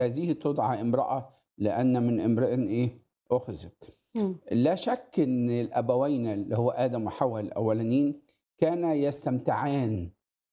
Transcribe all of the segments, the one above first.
هذه تدعى امرأة لأن من امرئ إيه أخذت مم. لا شك ان الابوين اللي هو ادم وحواء الاولانيين كانا يستمتعان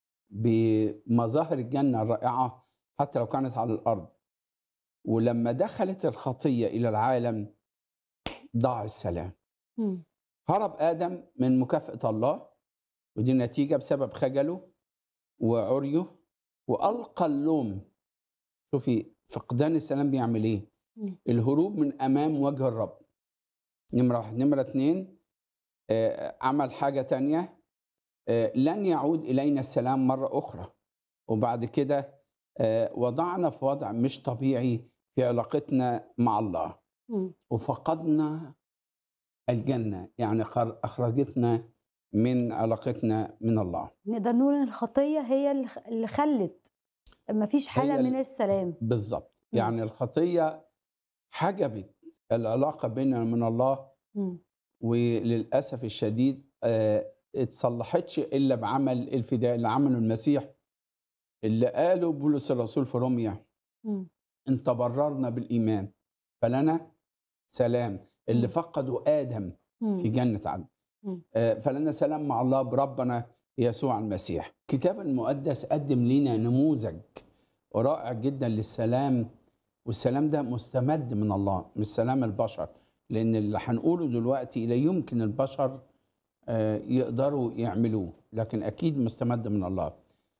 بمظاهر الجنه الرائعه حتى لو كانت على الارض ولما دخلت الخطيه الى العالم ضاع السلام مم. هرب ادم من مكافاه الله ودي نتيجه بسبب خجله وعريه والقى اللوم شوفي فقدان السلام بيعمل ايه مم. الهروب من امام وجه الرب نمرة واحد نمرة اتنين آه، عمل حاجة تانية آه، لن يعود إلينا السلام مرة أخرى وبعد كده آه، وضعنا في وضع مش طبيعي في علاقتنا مع الله مم. وفقدنا الجنة يعني خر- أخرجتنا من علاقتنا من الله نقدر نقول ان الخطيه هي اللي خ- اللي خلت مفيش حاله هي ال- من السلام بالظبط مم. يعني الخطية حجبت العلاقة بيننا ومن الله مم. وللاسف الشديد آه، اتصلحتش الا بعمل الفداء اللي عمله المسيح اللي قاله بولس الرسول في روميا مم. ان تبررنا بالايمان فلنا سلام اللي مم. فقدوا ادم في مم. جنه عدن مم. آه، فلنا سلام مع الله بربنا يسوع المسيح الكتاب المقدس قدم لنا نموذج رائع جدا للسلام والسلام ده مستمد من الله مش سلام البشر لان اللي هنقوله دلوقتي لا يمكن البشر آه، يقدروا يعملوه لكن اكيد مستمد من الله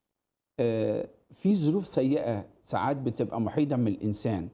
آه، في ظروف سيئه ساعات بتبقى محيطه من الانسان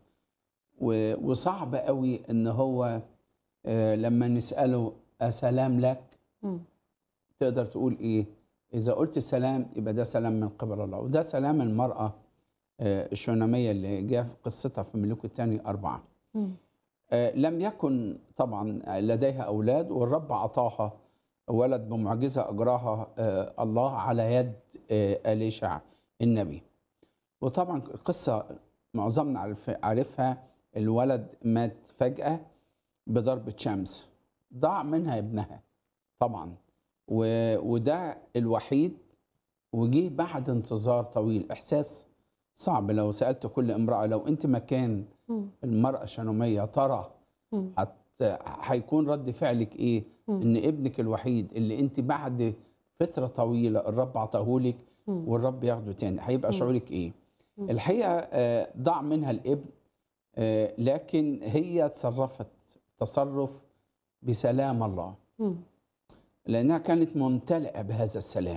و- وصعب قوي ان هو آه، لما نساله اسلام لك مم. تقدر تقول ايه اذا قلت سلام يبقى ده سلام من قبل الله وده سلام المراه آه، الشوناميه اللي جاء في قصتها في ملوك الثاني اربعه مم. آه، لم يكن طبعا لديها اولاد والرب اعطاها ولد بمعجزه اجراها آه، الله على يد آه، اليشع النبي وطبعا القصه معظمنا عارف عارفها الولد مات فجاه بضربه شمس ضاع منها ابنها طبعا و- وده الوحيد وجيه بعد انتظار طويل احساس صعب لو سالت كل امراه لو انت مكان مم. المراه الشنوميه ترى مم. هت- هيكون رد فعلك ايه مم. ان ابنك الوحيد اللي انت بعد فتره طويله الرب عطاهولك مم. والرب ياخده تاني هيبقى مم. شعورك ايه مم. الحقيقه آه، ضاع منها الابن آه، لكن هي تصرفت تصرف بسلام الله مم. لانها كانت ممتلئه بهذا السلام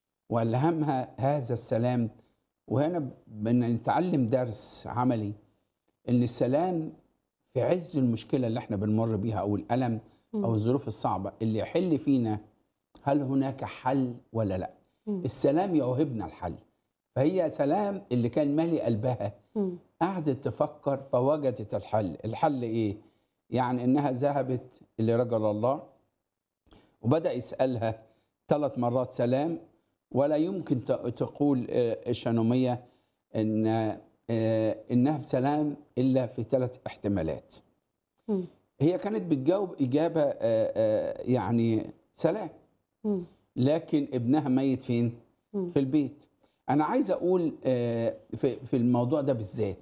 والهمها هذا السلام وهنا بنتعلم درس عملي ان السلام في عز المشكله اللي احنا بنمر بيها او الالم او مم. الظروف الصعبه اللي يحل فينا هل هناك حل ولا لا مم. السلام يوهبنا الحل فهي سلام اللي كان مالي قلبها مم. قعدت تفكر فوجدت الحل الحل ايه يعني انها ذهبت لرجل الله وبدا يسالها ثلاث مرات سلام ولا يمكن ت- تقول آه، الشنوميه ان آه، انها في سلام الا في ثلاث احتمالات مم. هي كانت بتجاوب اجابه آه، آه، يعني سلام مم. لكن ابنها ميت فين مم. في البيت انا عايز اقول آه، في في الموضوع ده بالذات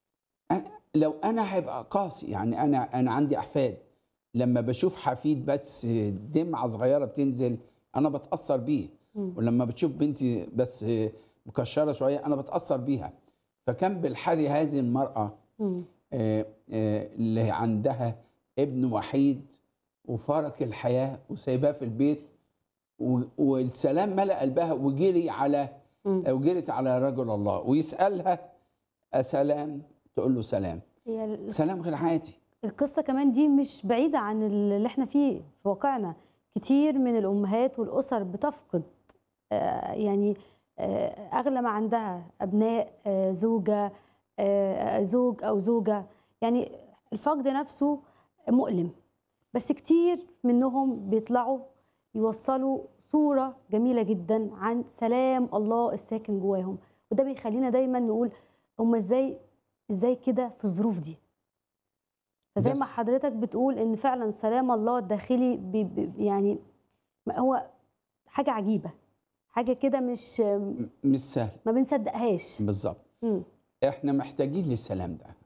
أنا لو انا هيبقى قاسي يعني انا انا عندي احفاد لما بشوف حفيد بس دمعه صغيره بتنزل انا بتاثر بيه مم. ولما بتشوف بنتي بس مكشره شويه انا بتاثر بيها فكان بالحري هذه المراه مم. آه، آه، اللي عندها ابن وحيد وفارق الحياه وسايباه في البيت و- والسلام ملأ قلبها وجري على مم. وجرت على رجل الله ويسألها أسلام تقول له سلام هي ال- سلام غير عادي القصة كمان دي مش بعيدة عن اللي احنا فيه في واقعنا كتير من الأمهات والأسر بتفقد آه، يعني آه، أغلى ما عندها أبناء آه، زوجة آه، زوج أو زوجة يعني الفقد نفسه مؤلم بس كتير منهم بيطلعوا يوصلوا صورة جميلة جدا عن سلام الله الساكن جواهم وده بيخلينا دايما نقول هم ازاي ازاي كده في الظروف دي فزي بس- ما حضرتك بتقول ان فعلا سلام الله الداخلي بي بي يعني ما هو حاجه عجيبه حاجه كده مش م- مش سهل ما بنصدقهاش بالظبط مم. احنا محتاجين للسلام ده